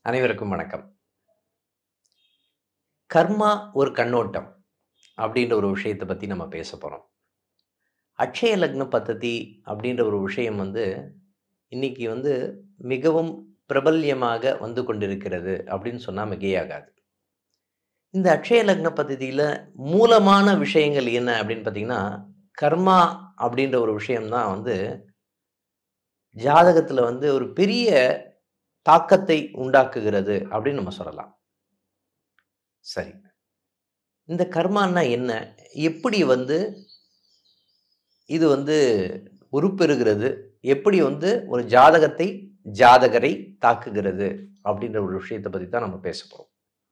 அனைவருக்கும் வணக்கம் கர்மா ஒரு கண்ணோட்டம் அப்படின்ற ஒரு விஷயத்தை பற்றி நம்ம பேச போகிறோம் அட்சய லக்ன பத்ததி அப்படின்ற ஒரு விஷயம் வந்து இன்னைக்கு வந்து மிகவும் பிரபல்யமாக வந்து கொண்டிருக்கிறது அப்படின்னு சொன்னால் மிகையாகாது இந்த அட்சய லக்ன பദ്ധதியில் மூலமான விஷயங்கள் என்ன அப்படின்னு பார்த்தீங்கன்னா கர்மா அப்படின்ற ஒரு விஷயம்தான் வந்து ஜாதகத்தில் வந்து ஒரு பெரிய தாக்கத்தை உண்டாக்குகிறது அப்படின்னு நம்ம சொல்லலாம் சரி இந்த கர்மான்னா என்ன எப்படி வந்து இது வந்து உருப்பெறுகிறது எப்படி வந்து ஒரு ஜாதகத்தை ஜாதகரை தாக்குகிறது அப்படின்ற ஒரு விஷயத்தை பற்றி தான் நம்ம பேச போகிறோம்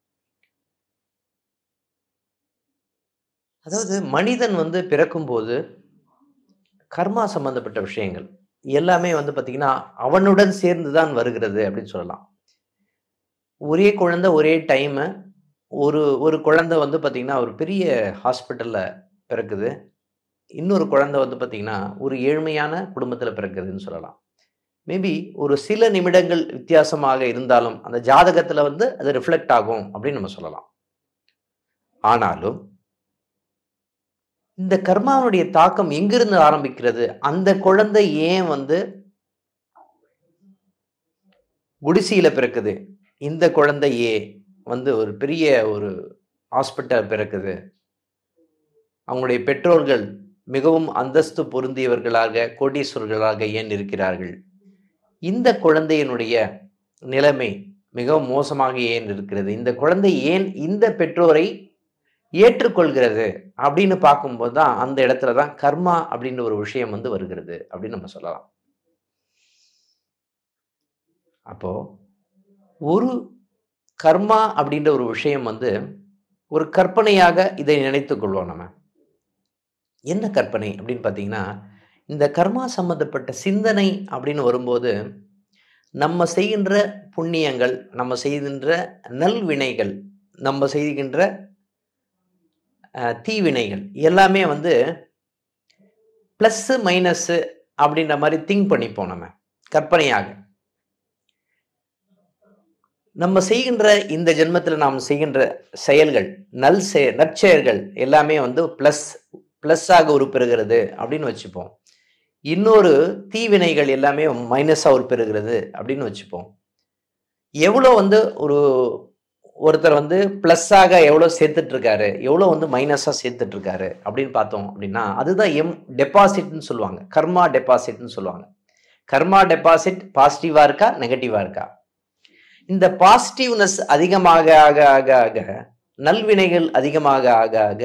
அதாவது மனிதன் வந்து பிறக்கும்போது கர்மா சம்பந்தப்பட்ட விஷயங்கள் எல்லாமே வந்து பார்த்திங்கன்னா அவனுடன் சேர்ந்து தான் வருகிறது அப்படின்னு சொல்லலாம் ஒரே குழந்தை ஒரே டைமு ஒரு ஒரு குழந்தை வந்து பார்த்திங்கன்னா ஒரு பெரிய ஹாஸ்பிட்டலில் பிறக்குது இன்னொரு குழந்தை வந்து பார்த்திங்கன்னா ஒரு ஏழ்மையான குடும்பத்தில் பிறக்குதுன்னு சொல்லலாம் மேபி ஒரு சில நிமிடங்கள் வித்தியாசமாக இருந்தாலும் அந்த ஜாதகத்தில் வந்து அது ரிஃப்ளெக்ட் ஆகும் அப்படின்னு நம்ம சொல்லலாம் ஆனாலும் இந்த கர்மாவுடைய தாக்கம் எங்கிருந்து ஆரம்பிக்கிறது அந்த குழந்தை ஏன் வந்து குடிசையில பிறக்குது இந்த குழந்தை ஏ வந்து ஒரு பெரிய ஒரு ஹாஸ்பிட்டல் பிறக்குது அவங்களுடைய பெற்றோர்கள் மிகவும் அந்தஸ்து பொருந்தியவர்களாக கோடீஸ்வரர்களாக ஏன் இருக்கிறார்கள் இந்த குழந்தையினுடைய நிலைமை மிகவும் மோசமாக ஏன் இருக்கிறது இந்த குழந்தை ஏன் இந்த பெற்றோரை ஏற்றுக்கொள்கிறது அப்படின்னு பார்க்கும்போது தான் அந்த இடத்துல தான் கர்மா அப்படின்ற ஒரு விஷயம் வந்து வருகிறது அப்படின்னு நம்ம சொல்லலாம் அப்போ ஒரு கர்மா அப்படின்ற ஒரு விஷயம் வந்து ஒரு கற்பனையாக இதை நினைத்துக் கொள்வோம் நம்ம என்ன கற்பனை அப்படின்னு பார்த்தீங்கன்னா இந்த கர்மா சம்பந்தப்பட்ட சிந்தனை அப்படின்னு வரும்போது நம்ம செய்கின்ற புண்ணியங்கள் நம்ம செய்கின்ற நல்வினைகள் நம்ம செய்கின்ற தீவினைகள் எல்லாமே வந்து ப்ளஸ்ஸு மைனஸ்ஸு அப்படின்ற மாதிரி திங்க் பண்ணிப்போம் நம்ம கற்பனையாக நம்ம செய்கின்ற இந்த ஜென்மத்தில் நாம் செய்கின்ற செயல்கள் நல் செய நற்செயல்கள் எல்லாமே வந்து ப்ளஸ் ப்ளஸ்ஸாக உருப்பெறுகிறது அப்படின்னு வச்சுப்போம் இன்னொரு தீவினைகள் எல்லாமே மைனஸாக உருப்பெறுகிறது அப்படின்னு வச்சுப்போம் எவ்வளோ வந்து ஒரு ஒருத்தர் வந்து ப்ளஸ்ஸாக எவ்வளோ சேர்த்துட்டு இருக்காரு எவ்வளோ வந்து மைனஸாக சேர்த்துட்டு இருக்காரு அப்படின்னு பார்த்தோம் அப்படின்னா அதுதான் எம் டெபாசிட்னு சொல்லுவாங்க கர்மா டெபாசிட்னு சொல்லுவாங்க கர்மா டெபாசிட் பாசிட்டிவாக இருக்கா நெகட்டிவாக இருக்கா இந்த பாசிட்டிவ்னஸ் அதிகமாக ஆக ஆக ஆக நல்வினைகள் அதிகமாக ஆக ஆக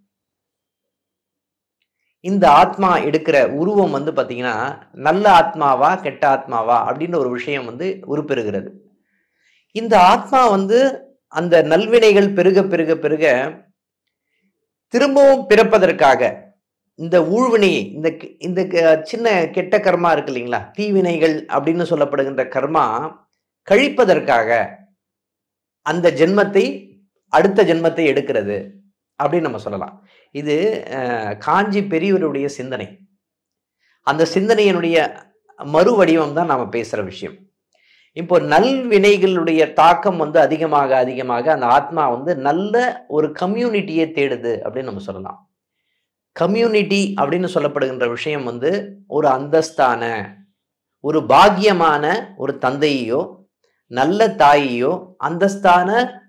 இந்த ஆத்மா எடுக்கிற உருவம் வந்து பார்த்தீங்கன்னா நல்ல ஆத்மாவா கெட்ட ஆத்மாவா அப்படின்னு ஒரு விஷயம் வந்து உருப்பெறுகிறது இந்த ஆத்மா வந்து அந்த நல்வினைகள் பெருக பெருக பெருக திரும்பவும் பிறப்பதற்காக இந்த ஊழ்வினை இந்த இந்த சின்ன கெட்ட கர்மா இருக்கு இல்லைங்களா தீவினைகள் அப்படின்னு சொல்லப்படுகின்ற கர்மா கழிப்பதற்காக அந்த ஜென்மத்தை அடுத்த ஜென்மத்தை எடுக்கிறது அப்படின்னு நம்ம சொல்லலாம் இது காஞ்சி பெரியவருடைய சிந்தனை அந்த சிந்தனையினுடைய மறு வடிவம் தான் நாம் பேசுகிற விஷயம் இப்போ நல்வினைகளுடைய தாக்கம் வந்து அதிகமாக அதிகமாக அந்த ஆத்மா வந்து நல்ல ஒரு கம்யூனிட்டியை தேடுது அப்படின்னு நம்ம சொல்லலாம் கம்யூனிட்டி அப்படின்னு சொல்லப்படுகின்ற விஷயம் வந்து ஒரு அந்தஸ்தான ஒரு பாக்கியமான ஒரு தந்தையோ நல்ல தாயையோ அந்தஸ்தான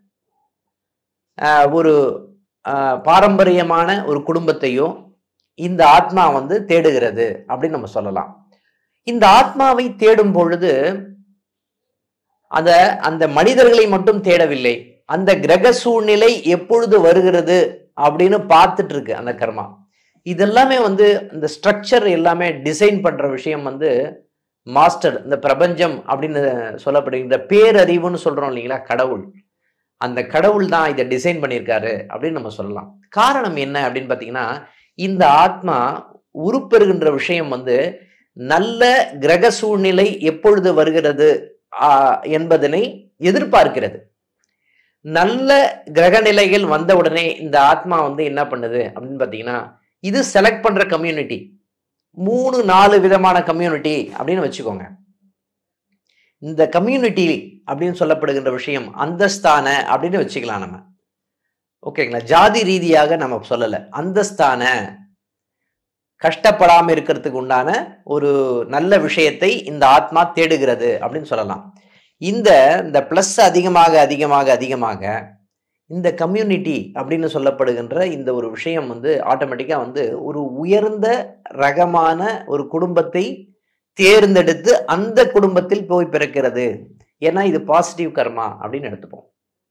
ஒரு பாரம்பரியமான ஒரு குடும்பத்தையோ இந்த ஆத்மா வந்து தேடுகிறது அப்படின்னு நம்ம சொல்லலாம் இந்த ஆத்மாவை தேடும் பொழுது அந்த அந்த மனிதர்களை மட்டும் தேடவில்லை அந்த கிரக சூழ்நிலை எப்பொழுது வருகிறது அப்படின்னு பார்த்துட்டு இருக்கு அந்த கர்மா இதெல்லாமே வந்து இந்த ஸ்ட்ரக்சர் எல்லாமே டிசைன் பண்ற விஷயம் வந்து மாஸ்டர் இந்த பிரபஞ்சம் அப்படின்னு சொல்லப்படுகின்ற பேரறிவுன்னு சொல்றோம் இல்லைங்களா கடவுள் அந்த கடவுள் தான் இதை டிசைன் பண்ணியிருக்காரு அப்படின்னு நம்ம சொல்லலாம் காரணம் என்ன அப்படின்னு பார்த்தீங்கன்னா இந்த ஆத்மா உருப்பெறுகின்ற விஷயம் வந்து நல்ல கிரக சூழ்நிலை எப்பொழுது வருகிறது என்பதனை எதிர்பார்க்கிறது நல்ல கிரக நிலைகள் வந்த உடனே இந்த ஆத்மா வந்து என்ன பண்ணுது அப்படின்னு பார்த்தீங்கன்னா இது செலக்ட் பண்ற கம்யூனிட்டி மூணு நாலு விதமான கம்யூனிட்டி அப்படின்னு வச்சுக்கோங்க இந்த கம்யூனிட்டி அப்படின்னு சொல்லப்படுகின்ற விஷயம் அந்தஸ்தான அப்படின்னு வச்சுக்கலாம் நம்ம ஓகேங்களா ஜாதி ரீதியாக நம்ம சொல்லலை அந்தஸ்தான கஷ்டப்படாம இருக்கிறதுக்கு உண்டான ஒரு நல்ல விஷயத்தை இந்த ஆத்மா தேடுகிறது அப்படின்னு சொல்லலாம் இந்த இந்த பிளஸ் அதிகமாக அதிகமாக அதிகமாக இந்த கம்யூனிட்டி அப்படின்னு சொல்லப்படுகின்ற இந்த ஒரு விஷயம் வந்து ஆட்டோமேட்டிக்காக வந்து ஒரு உயர்ந்த ரகமான ஒரு குடும்பத்தை தேர்ந்தெடுத்து அந்த குடும்பத்தில் போய் பிறக்கிறது ஏன்னா இது பாசிட்டிவ் கர்மா அப்படின்னு எடுத்துப்போம்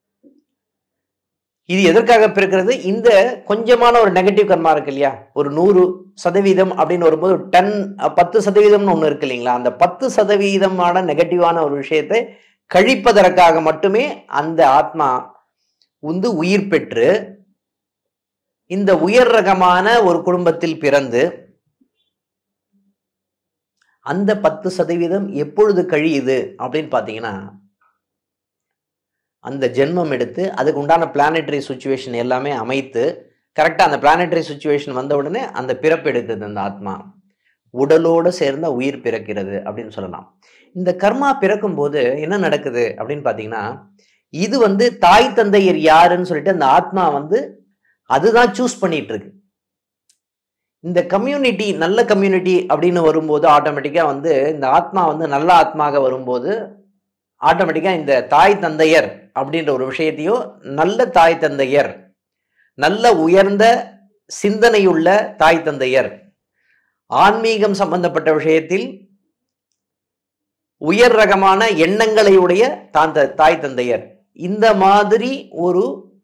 இது எதற்காக பிறக்கிறது இந்த கொஞ்சமான ஒரு நெகட்டிவ் கர்மா இருக்கு இல்லையா ஒரு நூறு சதவீதம் அப்படின்னு வரும்போது டென் பத்து சதவீதம்னு ஒன்று இருக்கு இல்லைங்களா அந்த பத்து சதவீதமான நெகட்டிவான ஒரு விஷயத்தை கழிப்பதற்காக மட்டுமே அந்த ஆத்மா வந்து உயிர் பெற்று இந்த உயர் ரகமான ஒரு குடும்பத்தில் பிறந்து அந்த பத்து சதவீதம் எப்பொழுது கழியுது அப்படின்னு பார்த்தீங்கன்னா அந்த ஜென்மம் எடுத்து அதுக்கு உண்டான பிளானட்டரி சுச்சுவேஷன் எல்லாமே அமைத்து கரெக்டாக அந்த பிளானட்டரி சுச்சுவேஷன் வந்த உடனே அந்த பிறப்பு எடுத்தது அந்த ஆத்மா உடலோடு சேர்ந்த உயிர் பிறக்கிறது அப்படின்னு சொல்லலாம் இந்த கர்மா பிறக்கும் போது என்ன நடக்குது அப்படின்னு பார்த்தீங்கன்னா இது வந்து தாய் தந்தையர் யாருன்னு சொல்லிட்டு அந்த ஆத்மா வந்து அதுதான் சூஸ் பண்ணிட்டு இருக்கு இந்த கம்யூனிட்டி நல்ல கம்யூனிட்டி அப்படின்னு வரும்போது ஆட்டோமேட்டிக்காக வந்து இந்த ஆத்மா வந்து நல்ல ஆத்மாக வரும்போது ஆட்டோமேட்டிக்காக இந்த தாய் தந்தையர் அப்படின்ற ஒரு விஷயத்தையும் நல்ல தாய் தந்தையர் நல்ல உயர்ந்த சிந்தனையுள்ள தாய் தந்தையர் ஆன்மீகம் சம்பந்தப்பட்ட விஷயத்தில் உயர் ரகமான எண்ணங்களை உடைய தாந்த தாய் தந்தையர் இந்த மாதிரி ஒரு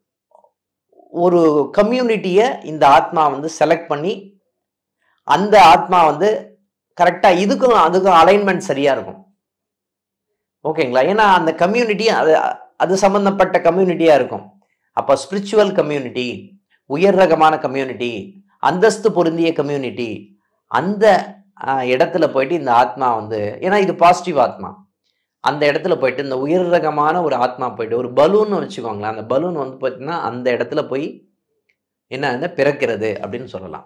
ஒரு கம்யூனிட்டியை இந்த ஆத்மா வந்து செலக்ட் பண்ணி அந்த ஆத்மா வந்து கரெக்டாக இதுக்கும் அதுக்கும் அலைன்மெண்ட் சரியா இருக்கும் ஓகேங்களா ஏன்னா அந்த கம்யூனிட்டி அது அது சம்பந்தப்பட்ட கம்யூனிட்டியா இருக்கும் அப்போ ஸ்பிரிச்சுவல் கம்யூனிட்டி உயர் ரகமான கம்யூனிட்டி அந்தஸ்து பொருந்திய கம்யூனிட்டி அந்த ஆஹ், இடத்துல போயிட்டு இந்த ஆத்மா வந்து ஏன்னா இது பாசிட்டிவ் ஆத்மா அந்த இடத்துல போயிட்டு இந்த உயர் ரகமான ஒரு ஆத்மா போயிட்டு ஒரு பலூன் வச்சுக்கோங்களேன் அந்த பலூன் வந்து பார்த்தீங்கன்னா அந்த இடத்துல போய் என்ன பிறக்கிறது அப்படின்னு சொல்லலாம்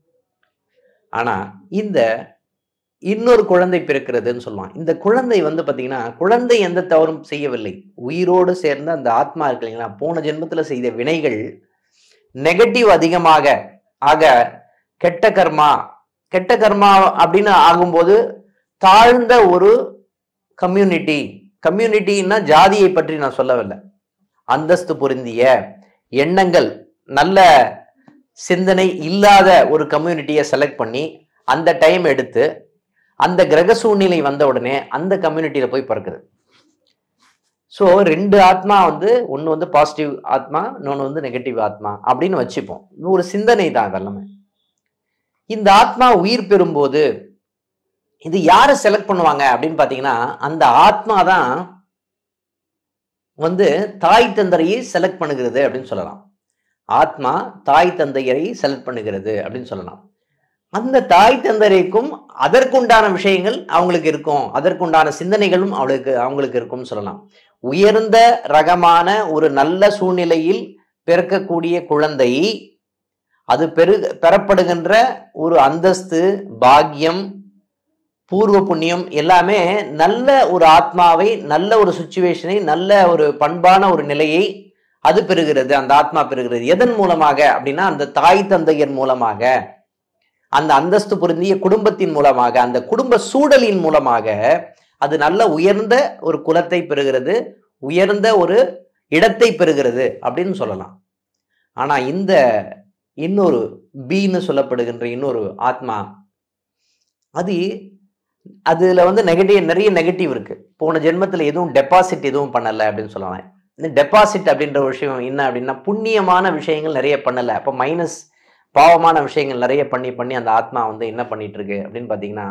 ஆனா இந்த இன்னொரு குழந்தை பிறக்கிறதுன்னு சொல்லுவான் இந்த குழந்தை வந்து பார்த்தீங்கன்னா குழந்தை எந்த தவறும் செய்யவில்லை உயிரோடு சேர்ந்த அந்த ஆத்மா இருக்கு இல்லைங்களா போன ஜென்மத்தில் செய்த வினைகள் நெகட்டிவ் அதிகமாக ஆக கெட்ட கர்மா கெட்ட கர்மா அப்படின்னு ஆகும்போது தாழ்ந்த ஒரு கம்யூனிட்டி கம்யூனிட்டின்னா ஜாதியை பற்றி நான் சொல்லவில்லை அந்தஸ்து பொருந்திய எண்ணங்கள் நல்ல சிந்தனை இல்லாத ஒரு கம்யூனிட்டியை செலக்ட் பண்ணி அந்த டைம் எடுத்து அந்த கிரக சூழ்நிலை வந்த உடனே அந்த கம்யூனிட்டியில போய் பிறக்குது ஸோ ரெண்டு ஆத்மா வந்து ஒன்று வந்து பாசிட்டிவ் ஆத்மா இன்னொன்று வந்து நெகட்டிவ் ஆத்மா அப்படின்னு வச்சுப்போம் இது ஒரு சிந்தனை தான் அதெல்லாமே இந்த ஆத்மா உயிர் பெறும்போது இது யாரை செலக்ட் பண்ணுவாங்க அப்படின்னு பார்த்தீங்கன்னா அந்த ஆத்மா தான் வந்து தாய் தந்தரையை செலக்ட் பண்ணுகிறது அப்படின்னு சொல்லலாம் ஆத்மா தாய் தந்தையரை செலக்ட் பண்ணுகிறது அப்படின்னு சொல்லலாம் அந்த தாய் தந்தரைக்கும் அதற்குண்டான விஷயங்கள் அவங்களுக்கு இருக்கும் அதற்குண்டான சிந்தனைகளும் அவளுக்கு அவங்களுக்கு இருக்கும்னு சொல்லலாம் உயர்ந்த ரகமான ஒரு நல்ல சூழ்நிலையில் பிறக்கக்கூடிய குழந்தை அது பெரு பெறப்படுகின்ற ஒரு அந்தஸ்து பாக்கியம் பூர்வ புண்ணியம் எல்லாமே நல்ல ஒரு ஆத்மாவை நல்ல ஒரு சுச்சுவேஷனை நல்ல ஒரு பண்பான ஒரு நிலையை அது பெறுகிறது அந்த ஆத்மா பெறுகிறது எதன் மூலமாக அப்படின்னா அந்த தாய் தந்தையர் மூலமாக அந்த அந்தஸ்து பொருந்திய குடும்பத்தின் மூலமாக அந்த குடும்ப சூழலின் மூலமாக அது நல்ல உயர்ந்த ஒரு குலத்தை பெறுகிறது உயர்ந்த ஒரு இடத்தை பெறுகிறது அப்படின்னு சொல்லலாம் ஆனா இந்த இன்னொரு பீன்னு சொல்லப்படுகின்ற இன்னொரு ஆத்மா அது அதுல வந்து நெகட்டிவ் நிறைய நெகட்டிவ் இருக்கு போன ஜென்மத்துல எதுவும் டெபாசிட் எதுவும் பண்ணல அப்படின்னு சொல்லலாம் இந்த டெபாசிட் அப்படின்ற ஒரு விஷயம் என்ன அப்படின்னா புண்ணியமான விஷயங்கள் நிறைய பண்ணல அப்போ மைனஸ் பாவமான விஷயங்கள் நிறைய பண்ணி பண்ணி அந்த ஆத்மா வந்து என்ன பண்ணிட்டு இருக்கு அப்படின்னு பார்த்தீங்கன்னா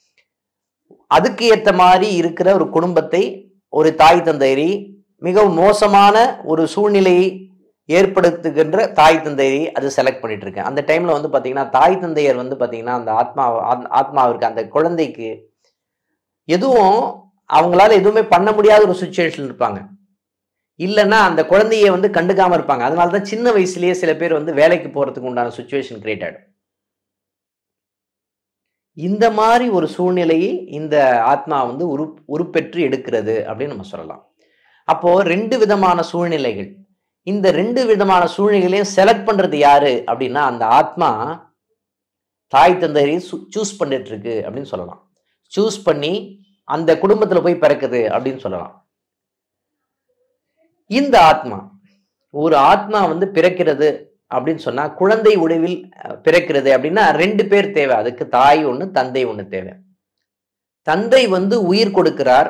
அதுக்கு ஏற்ற மாதிரி இருக்கிற ஒரு குடும்பத்தை ஒரு தாய் தந்தையரி மிகவும் மோசமான ஒரு சூழ்நிலையை ஏற்படுத்துகின்ற தாய் தந்தையரை அது செலக்ட் பண்ணிட்டு இருக்கு அந்த டைம்ல வந்து பாத்தீங்கன்னா தாய் தந்தையர் வந்து பாத்தீங்கன்னா அந்த ஆத்மா ஆத்- ஆத்மாவிற்கு அந்த குழந்தைக்கு எதுவும் அவங்களால எதுவுமே பண்ண முடியாத ஒரு சுச்சுவேஷன் இருப்பாங்க இல்லைன்னா அந்த குழந்தைய வந்து கண்டுக்காம இருப்பாங்க அதனால தான் சின்ன வயசுலயே சில பேர் வந்து வேலைக்கு போறதுக்கு உண்டான சுச்சுவேஷன் கிரியேட் ஆயிடும் இந்த மாதிரி ஒரு சூழ்நிலையை இந்த ஆத்மா வந்து உரு உருப்பெற்று எடுக்கிறது அப்படின்னு நம்ம சொல்லலாம் அப்போ ரெண்டு விதமான சூழ்நிலைகள் இந்த ரெண்டு விதமான சூழ்நிலைகளையும் செலக்ட் பண்றது யாரு அப்படின்னா அந்த ஆத்மா தாய் தந்தையை சூஸ் பண்ணிட்டு இருக்கு அப்படின்னு சொல்லலாம் சூஸ் பண்ணி அந்த குடும்பத்துல போய் பிறக்குது அப்படின்னு சொல்லலாம் இந்த ஆத்மா ஒரு ஆத்மா வந்து பிறக்கிறது அப்படின்னு சொன்னா குழந்தை உடவில் அஹ், பிறக்கிறது அப்படின்னா ரெண்டு பேர் தேவை அதுக்கு தாய் ஒண்ணு தந்தை ஒண்ணு தேவை தந்தை வந்து உயிர் கொடுக்கிறார்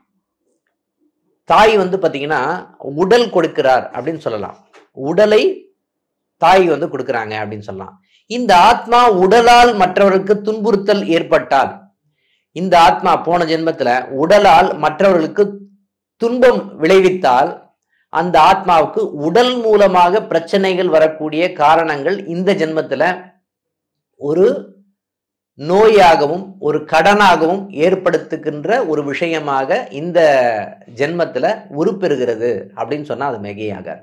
தாய் வந்து பாத்தீங்கன்னா உடல் கொடுக்கிறார் அப்படின்னு சொல்லலாம் உடலை தாய் வந்து கொடுக்கறாங்க அப்படின்னு சொல்லலாம் இந்த ஆத்மா உடலால் மற்றவர்களுக்கு துன்புறுத்தல் ஏற்பட்டால் இந்த ஆத்மா போன ஜென்மத்துல உடலால் மற்றவர்களுக்கு துன்பம் விளைவித்தால் அந்த ஆத்மாவுக்கு உடல் மூலமாக பிரச்சனைகள் வரக்கூடிய காரணங்கள் இந்த ஜென்மத்துல ஒரு நோயாகவும் ஒரு கடனாகவும் ஏற்படுத்துகின்ற ஒரு விஷயமாக இந்த ஜென்மத்துல உருப்பெறுகிறது அப்படின்னு சொன்னா அது மிகையாகாது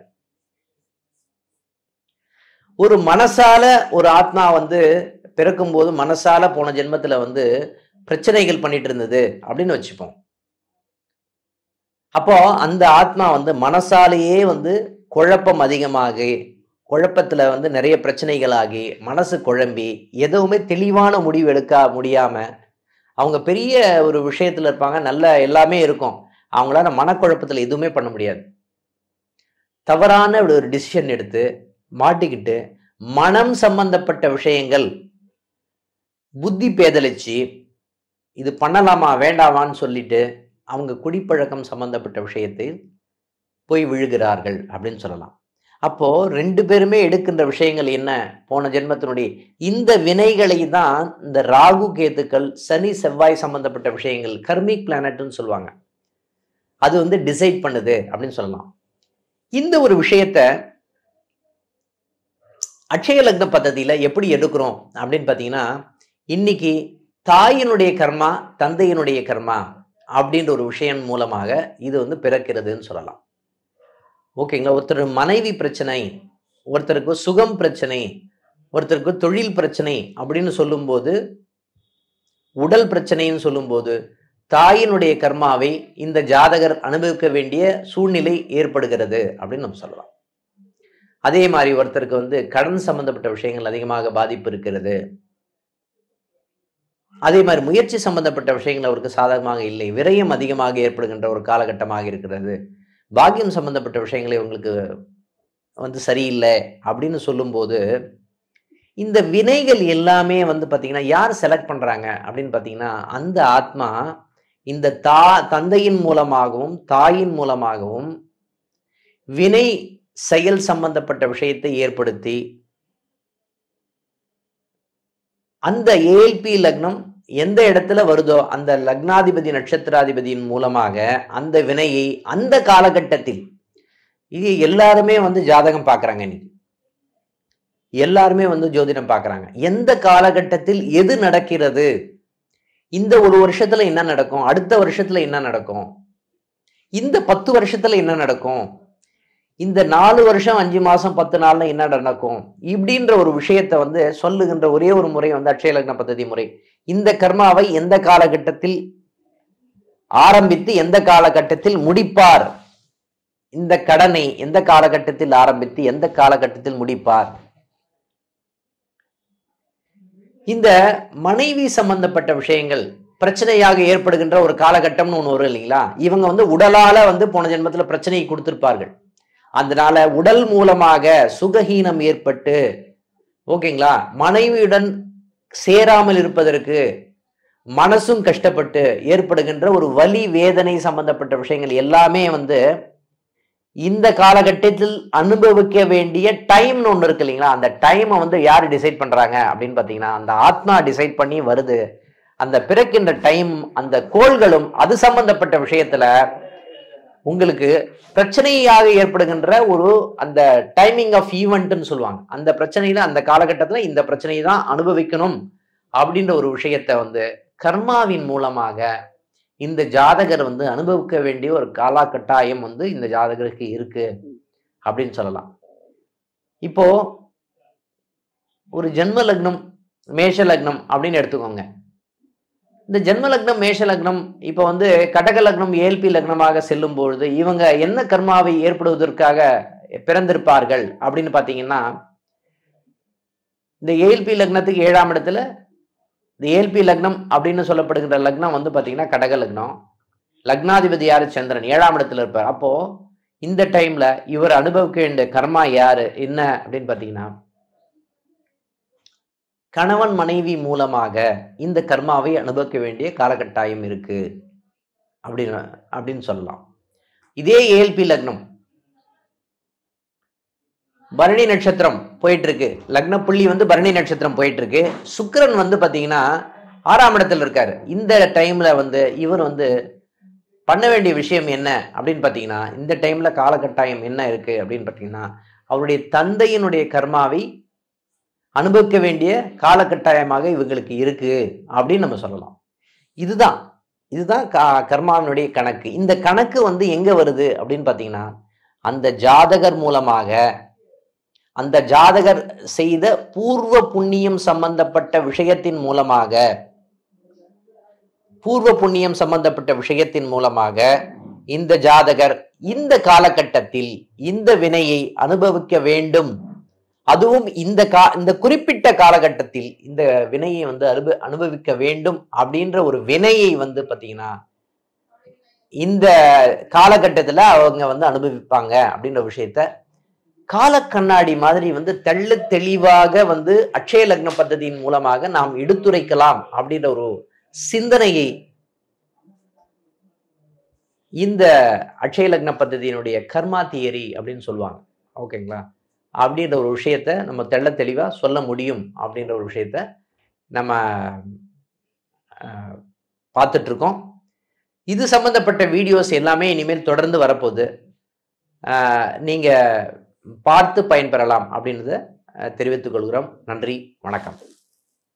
ஒரு மனசால ஒரு ஆத்மா வந்து பிறக்கும்போது மனசால போன ஜென்மத்துல வந்து பிரச்சனைகள் பண்ணிட்டு இருந்தது அப்படின்னு வச்சுப்போம் அப்போ அந்த ஆத்மா வந்து மனசாலேயே வந்து குழப்பம் அதிகமாகி குழப்பத்துல வந்து நிறைய பிரச்சனைகளாகி மனசு குழம்பி எதுவுமே தெளிவான முடிவு எடுக்க முடியாம அவங்க பெரிய ஒரு விஷயத்துல இருப்பாங்க நல்ல எல்லாமே இருக்கும் அவங்களால மனக்குழப்பத்துல எதுவுமே பண்ண முடியாது தவறான ஒரு டிசிஷன் எடுத்து மாட்டிக்கிட்டு மனம் சம்பந்தப்பட்ட விஷயங்கள் புத்தி பேதலிச்சு இது பண்ணலாமா வேண்டாமான்னு சொல்லிட்டு அவங்க குடிப்பழக்கம் சம்பந்தப்பட்ட விஷயத்தில் போய் விழுகிறார்கள் அப்படின்னு சொல்லலாம் அப்போ ரெண்டு பேருமே எடுக்கின்ற விஷயங்கள் என்ன போன ஜென்மத்தினுடைய இந்த வினைகளை தான் இந்த ராகு கேத்துக்கள் சனி செவ்வாய் சம்பந்தப்பட்ட விஷயங்கள் கர்மிக் பிளானட்னு சொல்லுவாங்க அது வந்து டிசைட் பண்ணுது அப்படின்னு சொல்லலாம் இந்த ஒரு விஷயத்த அட்சய லக்ன பദ്ധதியில எப்படி எடுக்கிறோம் அப்படின்னு பார்த்தீங்கன்னா இன்னைக்கு தாயினுடைய கர்மா தந்தையினுடைய கர்மா அப்படின்ற ஒரு விஷயம் மூலமாக இது வந்து பிறக்கிறதுன்னு சொல்லலாம் ஓகேங்களா ஒருத்தர் மனைவி பிரச்சனை ஒருத்தருக்கு சுகம் பிரச்சனை ஒருத்தருக்கு தொழில் பிரச்சனை அப்படின்னு சொல்லும்போது உடல் பிரச்சனைன்னு சொல்லும்போது தாயினுடைய கர்மாவை இந்த ஜாதகர் அனுபவிக்க வேண்டிய சூழ்நிலை ஏற்படுகிறது அப்படின்னு நம்ம சொல்லலாம் அதே மாதிரி ஒருத்தருக்கு வந்து கடன் சம்பந்தப்பட்ட விஷயங்கள் அதிகமாக பாதிப்பு இருக்கிறது அதே மாதிரி முயற்சி சம்பந்தப்பட்ட விஷயங்கள் அவருக்கு சாதகமாக இல்லை விரயம் அதிகமாக ஏற்படுகின்ற ஒரு காலகட்டமாக இருக்கிறது பாக்கியம் சம்பந்தப்பட்ட விஷயங்களை உங்களுக்கு வந்து சரியில்லை அப்படின்னு சொல்லும்போது இந்த வினைகள் எல்லாமே வந்து பார்த்தீங்கன்னா யார் செலக்ட் பண்றாங்க அப்படின்னு பார்த்தீங்கன்னா அந்த ஆத்மா இந்த தா தந்தையின் மூலமாகவும் தாயின் மூலமாகவும் வினை செயல் சம்பந்தப்பட்ட விஷயத்தை ஏற்படுத்தி அந்த ஏஎல்பி லக்னம் எந்த இடத்துல வருதோ அந்த லக்னாதிபதி நட்சத்திராதிபதியின் மூலமாக அந்த வினையை அந்த காலகட்டத்தில் இது எல்லாருமே வந்து ஜாதகம் பார்க்கறாங்க இன்னைக்கு எல்லாருமே வந்து ஜோதிடம் பார்க்கறாங்க எந்த காலகட்டத்தில் எது நடக்கிறது இந்த ஒரு வருஷத்துல என்ன நடக்கும் அடுத்த வருஷத்துல என்ன நடக்கும் இந்த பத்து வருஷத்துல என்ன நடக்கும் இந்த நாலு வருஷம் அஞ்சு மாசம் பத்து நாள்ல என்ன நடக்கும் இப்படின்ற ஒரு விஷயத்த வந்து சொல்லுகின்ற ஒரே ஒரு முறை வந்து அட்சய லக்ன பദ്ധதி முறை இந்த கர்மாவை எந்த காலகட்டத்தில் ஆரம்பித்து எந்த காலகட்டத்தில் முடிப்பார் இந்த கடனை எந்த காலகட்டத்தில் ஆரம்பித்து எந்த காலகட்டத்தில் முடிப்பார் இந்த மனைவி சம்பந்தப்பட்ட விஷயங்கள் பிரச்சனையாக ஏற்படுகின்ற ஒரு காலகட்டம்னு ஒன்று வரும் இல்லைங்களா இவங்க வந்து உடலால வந்து போன ஜென்மத்துல பிரச்சனையை கொடுத்திருப்பார்கள் அதனால உடல் மூலமாக சுகஹீனம் ஏற்பட்டு ஓகேங்களா மனைவியுடன் சேராமல் இருப்பதற்கு மனசும் கஷ்டப்பட்டு ஏற்படுகின்ற ஒரு வலி வேதனை சம்பந்தப்பட்ட விஷயங்கள் எல்லாமே வந்து இந்த காலகட்டத்தில் அனுபவிக்க வேண்டிய டைம்னு ஒன்று இருக்கு இல்லைங்களா அந்த டைமை வந்து யார் டிசைட் பண்றாங்க அப்படின்னு பார்த்தீங்கன்னா அந்த ஆத்மா டிசைட் பண்ணி வருது அந்த பிறக்கின்ற டைம் அந்த கோள்களும் அது சம்பந்தப்பட்ட விஷயத்துல உங்களுக்கு பிரச்சனையாக ஏற்படுகின்ற ஒரு அந்த டைமிங் ஆஃப் ஈவெண்ட்னு சொல்லுவாங்க அந்த பிரச்சனையில அந்த காலகட்டத்துல இந்த பிரச்சனையை தான் அனுபவிக்கணும் அப்படின்ற ஒரு விஷயத்த வந்து கர்மாவின் மூலமாக இந்த ஜாதகர் வந்து அனுபவிக்க வேண்டிய ஒரு காலகட்டாயம் வந்து இந்த ஜாதகருக்கு இருக்கு அப்படின்னு சொல்லலாம் இப்போ ஒரு ஜென்ம லக்னம் மேஷ லக்னம் அப்படின்னு எடுத்துக்கோங்க இந்த ஜென்ம லக்னம் மேஷ லக்னம் இப்போ வந்து கடக லக்னம் ஏல்பி லக்னமாக செல்லும் பொழுது இவங்க என்ன கர்மாவை ஏற்படுவதற்காக பிறந்திருப்பார்கள் அப்படின்னு பார்த்தீங்கன்னா இந்த ஏல்பி லக்னத்துக்கு ஏழாம் இடத்துல இந்த ஏல்பி லக்னம் அப்படின்னு சொல்லப்படுகின்ற லக்னம் வந்து பார்த்தீங்கன்னா கடக லக்னம் லக்னாதிபதி யாரு சந்திரன் ஏழாம் இடத்துல இருப்பார் அப்போ இந்த டைம்ல இவர் அனுபவிக்க வேண்டிய கர்மா யாரு என்ன அப்படின்னு பார்த்தீங்கன்னா கணவன் மனைவி மூலமாக இந்த கர்மாவை அனுபவிக்க வேண்டிய காலகட்டாயம் இருக்கு அப்படின்னு அப்படின்னு சொல்லலாம் இதே ஏல்பி லக்னம் பரணி நட்சத்திரம் போயிட்டு இருக்கு லக்ன புள்ளி வந்து பரணி நட்சத்திரம் போயிட்டு இருக்கு சுக்கிரன் வந்து பாத்தீங்கன்னா ஆறாம் இடத்துல இருக்காரு இந்த டைம்ல வந்து இவர் வந்து பண்ண வேண்டிய விஷயம் என்ன அப்படின்னு பார்த்தீங்கன்னா இந்த டைம்ல காலகட்டாயம் என்ன இருக்கு அப்படின்னு பார்த்தீங்கன்னா அவருடைய தந்தையினுடைய கர்மாவை அனுபவிக்க வேண்டிய காலகட்டாயமாக இவங்களுக்கு இருக்கு அப்படின்னு நம்ம சொல்லலாம் இதுதான் இதுதான் கா- கர்மாவினுடைய கணக்கு இந்த கணக்கு வந்து எங்க வருது அப்படின்னு பார்த்தீங்கன்னா அந்த ஜாதகர் மூலமாக அந்த ஜாதகர் செய்த பூர்வ புண்ணியம் சம்பந்தப்பட்ட விஷயத்தின் மூலமாக பூர்வ புண்ணியம் சம்பந்தப்பட்ட விஷயத்தின் மூலமாக இந்த ஜாதகர் இந்த காலகட்டத்தில் இந்த வினையை அனுபவிக்க வேண்டும் அதுவும் இந்த கா இந்த குறிப்பிட்ட காலகட்டத்தில் இந்த வினையை வந்து அனுப அனுபவிக்க வேண்டும் அப்படின்ற ஒரு வினையை வந்து பாத்தீங்கன்னா இந்த காலகட்டத்துல அவங்க வந்து அனுபவிப்பாங்க அப்படின்ற விஷயத்த கால கண்ணாடி மாதிரி வந்து தெள்ள தெளிவாக வந்து அட்சய லக்ன பദ്ധதியின் மூலமாக நாம் எடுத்துரைக்கலாம் அப்படின்ற ஒரு சிந்தனையை இந்த அட்சய லக்ன பദ്ധதியினுடைய கர்மா தியரி அப்படின்னு சொல்லுவாங்க ஓகேங்களா அப்படின்ற ஒரு விஷயத்த நம்ம தெள்ள தெளிவாக சொல்ல முடியும் அப்படின்ற ஒரு விஷயத்த நம்ம அஹ், பார்த்துட்டு இருக்கோம் இது சம்பந்தப்பட்ட வீடியோஸ் எல்லாமே இனிமேல் தொடர்ந்து வரப்போகுது அஹ், நீங்க பார்த்து பயன்பெறலாம் அப்படின்றத அஹ், தெரிவித்துக் கொள்கிறோம் நன்றி வணக்கம்